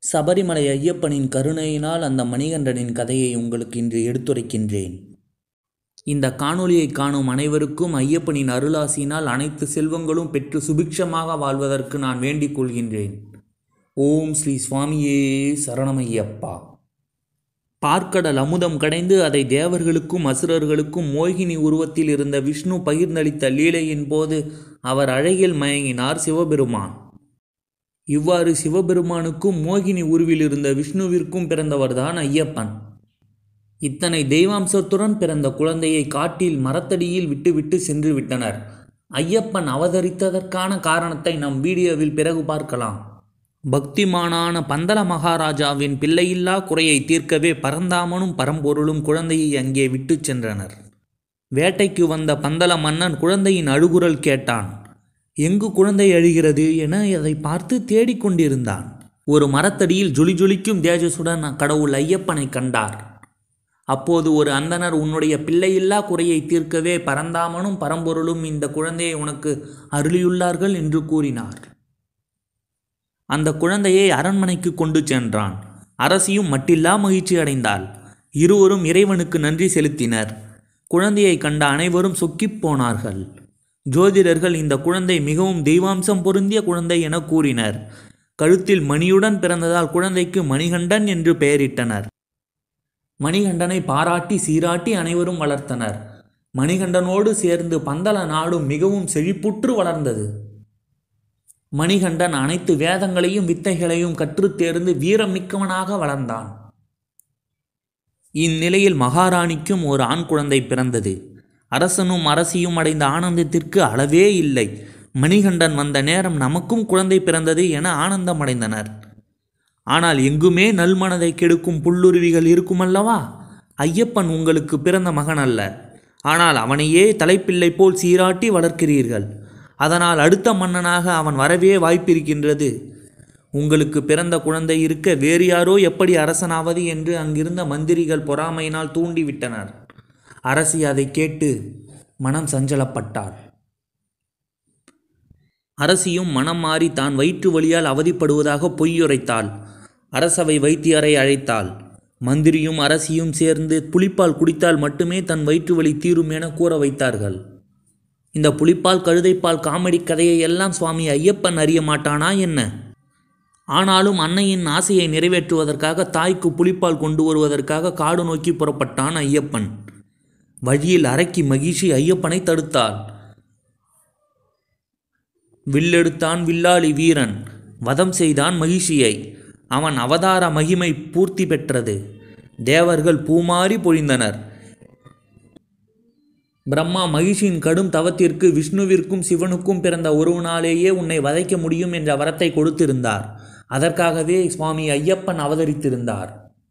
சபரிமலை ஐயப்பனின் கருணையினால் அந்த மணிகண்டனின் கதையை உங்களுக்கு இன்று எடுத்துரைக்கின்றேன் இந்த காணொளியை காணும் அனைவருக்கும் ஐயப்பனின் அருளாசியினால் அனைத்து செல்வங்களும் பெற்று சுபிக்ஷமாக வாழ்வதற்கு நான் வேண்டிக் கொள்கின்றேன் ஓம் ஸ்ரீ சுவாமியே சரணமையப்பா பார்க்கடல் அமுதம் கடைந்து அதை தேவர்களுக்கும் அசுரர்களுக்கும் மோகினி உருவத்தில் இருந்த விஷ்ணு பகிர்ந்தளித்த லீலையின் போது அவர் அழகில் மயங்கினார் சிவபெருமான் இவ்வாறு சிவபெருமானுக்கும் மோகினி உருவில் இருந்த விஷ்ணுவிற்கும் பிறந்தவர்தான் ஐயப்பன் இத்தனை தெய்வாம்சத்துடன் பிறந்த குழந்தையை காட்டில் மரத்தடியில் விட்டுவிட்டு சென்று விட்டனர் ஐயப்பன் அவதரித்ததற்கான காரணத்தை நம் வீடியோவில் பிறகு பார்க்கலாம் பக்திமானான பந்தல மகாராஜாவின் பிள்ளையில்லா குறையை தீர்க்கவே பரந்தாமனும் பரம்பொருளும் குழந்தையை அங்கே விட்டுச் சென்றனர் வேட்டைக்கு வந்த பந்தல மன்னன் குழந்தையின் அழுகுரல் கேட்டான் எங்கு குழந்தை அழுகிறது என அதை பார்த்து தேடிக்கொண்டிருந்தான் ஒரு மரத்தடியில் ஜொலி ஜொலிக்கும் தேஜசுடன் கடவுள் ஐயப்பனை கண்டார் அப்போது ஒரு அந்தனர் உன்னுடைய பிள்ளையில்லா குறையை தீர்க்கவே பரந்தாமனும் பரம்பொருளும் இந்த குழந்தையை உனக்கு அருளியுள்ளார்கள் என்று கூறினார் அந்த குழந்தையை அரண்மனைக்கு கொண்டு சென்றான் அரசியும் மட்டில்லா மகிழ்ச்சி அடைந்தாள் இருவரும் இறைவனுக்கு நன்றி செலுத்தினர் குழந்தையை கண்ட அனைவரும் சொக்கிப் போனார்கள் ஜோதிடர்கள் இந்த குழந்தை மிகவும் தெய்வாம்சம் பொருந்திய குழந்தை என கூறினர் கழுத்தில் மணியுடன் பிறந்ததால் குழந்தைக்கு மணிகண்டன் என்று பெயரிட்டனர் மணிகண்டனை பாராட்டி சீராட்டி அனைவரும் வளர்த்தனர் மணிகண்டனோடு சேர்ந்து பந்தல நாடும் மிகவும் செழிப்புற்று வளர்ந்தது மணிகண்டன் அனைத்து வேதங்களையும் வித்தைகளையும் கற்றுத் தேர்ந்து வீரம் மிக்கவனாக வளர்ந்தான் இந்நிலையில் மகாராணிக்கும் ஒரு ஆண் குழந்தை பிறந்தது அரசனும் அரசியும் அடைந்த ஆனந்தத்திற்கு அளவே இல்லை மணிகண்டன் வந்த நேரம் நமக்கும் குழந்தை பிறந்தது என ஆனந்தம் அடைந்தனர் ஆனால் எங்குமே நல்மனதை கெடுக்கும் புல்லுருவிகள் இருக்குமல்லவா ஐயப்பன் உங்களுக்கு பிறந்த மகன் அல்ல ஆனால் அவனையே தலைப்பிள்ளை போல் சீராட்டி வளர்க்கிறீர்கள் அதனால் அடுத்த மன்னனாக அவன் வரவே வாய்ப்பிருக்கின்றது உங்களுக்கு பிறந்த குழந்தை இருக்க வேறு யாரோ எப்படி அரசனாவது என்று அங்கிருந்த மந்திரிகள் பொறாமையினால் தூண்டிவிட்டனர் அரசி அதை கேட்டு மனம் சஞ்சலப்பட்டாள் அரசியும் மனம் மாறி தான் வயிற்று வலியால் அவதிப்படுவதாக பொய்யுரைத்தாள் அரசவை வைத்தியரை அழைத்தாள் மந்திரியும் அரசியும் சேர்ந்து புலிப்பால் குடித்தால் மட்டுமே தன் வயிற்று வலி தீரும் என கூற வைத்தார்கள் இந்த புலிப்பால் கழுதைப்பால் காமெடி கதையை எல்லாம் சுவாமி ஐயப்பன் அறிய மாட்டானா என்ன ஆனாலும் அன்னையின் ஆசையை நிறைவேற்றுவதற்காக தாய்க்கு புலிப்பால் கொண்டு வருவதற்காக காடு நோக்கி புறப்பட்டான் ஐயப்பன் வழியில் அரக்கி மகிழ்ச்சி ஐயப்பனை தடுத்தாள் வில்லெடுத்தான் வில்லாளி வீரன் வதம் செய்தான் மகிழ்ச்சியை அவன் அவதார மகிமை பூர்த்தி பெற்றது தேவர்கள் பூமாறி பொழிந்தனர் பிரம்மா மகிழ்ச்சியின் கடும் தவத்திற்கு விஷ்ணுவிற்கும் சிவனுக்கும் பிறந்த ஒருவனாலேயே உன்னை வதைக்க முடியும் என்ற வரத்தை கொடுத்திருந்தார் அதற்காகவே சுவாமி ஐயப்பன் அவதரித்திருந்தார்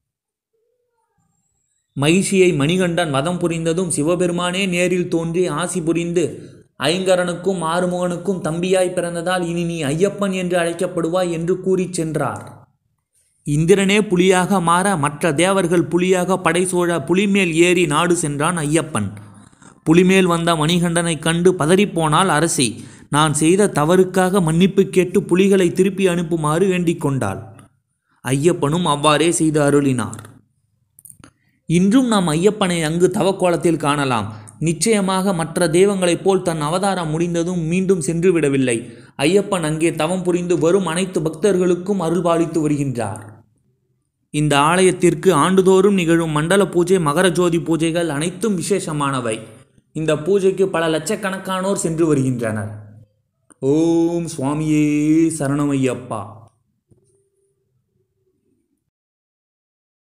மகிழ்ச்சியை மணிகண்டன் வதம் புரிந்ததும் சிவபெருமானே நேரில் தோன்றி ஆசி புரிந்து ஐங்கரனுக்கும் ஆறுமுகனுக்கும் தம்பியாய் பிறந்ததால் இனி நீ ஐயப்பன் என்று அழைக்கப்படுவாய் என்று கூறிச் சென்றார் இந்திரனே புலியாக மாற மற்ற தேவர்கள் புலியாக படைசூழ புலிமேல் ஏறி நாடு சென்றான் ஐயப்பன் புலிமேல் வந்த மணிகண்டனை கண்டு பதறிப்போனால் அரசி நான் செய்த தவறுக்காக மன்னிப்பு கேட்டு புலிகளை திருப்பி அனுப்புமாறு வேண்டிக் கொண்டாள் ஐயப்பனும் அவ்வாறே செய்து அருளினார் இன்றும் நாம் ஐயப்பனை அங்கு தவக்கோலத்தில் காணலாம் நிச்சயமாக மற்ற தெய்வங்களைப் போல் தன் அவதாரம் முடிந்ததும் மீண்டும் சென்று விடவில்லை ஐயப்பன் அங்கே தவம் புரிந்து வரும் அனைத்து பக்தர்களுக்கும் அருள்பாலித்து வருகின்றார் இந்த ஆலயத்திற்கு ஆண்டுதோறும் நிகழும் மண்டல பூஜை மகர ஜோதி பூஜைகள் அனைத்தும் விசேஷமானவை இந்த பூஜைக்கு பல லட்சக்கணக்கானோர் சென்று வருகின்றனர் ஓம் சுவாமியே சரணமையப்பா